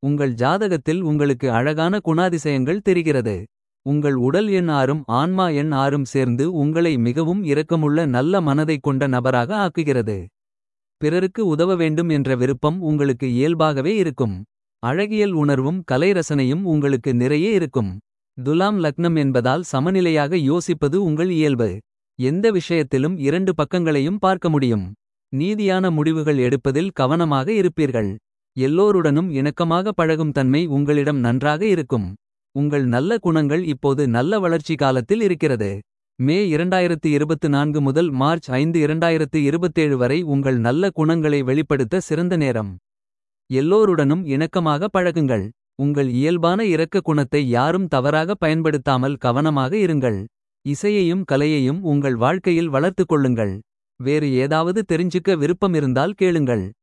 உங்கள் ஜாதகத்தில் உங்களுக்கு அழகான குணாதிசயங்கள் தெரிகிறது. உங்கள் உடல் எண் ஆறும் ஆன்மா எண் ஆறும் சேர்ந்து உங்களை மிகவும் இரக்கமுள்ள நல்ல மனதைக் கொண்ட நபராக ஆக்குகிறது. பிறருக்கு உதவ வேண்டும் என்ற விருப்பம் உங்களுக்கு இயல்பாகவே இருக்கும். அழகியல் உணர்வும் கலை ரசனையும் உங்களுக்கு நிறைய இருக்கும். துலாம் லக்னம் என்பதால் சமநிலையாக யோசிப்பது உங்கள் இயல்பு. எந்த விஷயத்திலும் இரண்டு பக்கங்களையும் பார்க்க முடியும். நீதியான முடிவுகள் எடுப்பதில் கவனமாக இருப்பீர்கள். எல்லோருடனும் இணக்கமாக பழகும் தன்மை உங்களிடம் நன்றாக இருக்கும். உங்கள் நல்ல குணங்கள் இப்போது நல்ல வளர்ச்சி காலத்தில் இருக்கிறது. மே 2024 முதல் மார்ச் 5 2027 வரை உங்கள் நல்ல குணங்களை வெளிப்படுத்த சிறந்த நேரம். எல்லோருடனும் இணக்கமாக பழகுங்கள். உங்கள் இயல்பான இரக்க குணத்தை யாரும் தவறாக பயன்படுத்தாமல் கவனமாக இருங்கள். இசையையும் கலையையும் உங்கள் வாழ்க்கையில் வளர்த்துக் கொள்ளுங்கள். வேறு ஏதாவது தெரிஞ்சுக்க விருப்பமிருந்தால் கேளுங்கள்.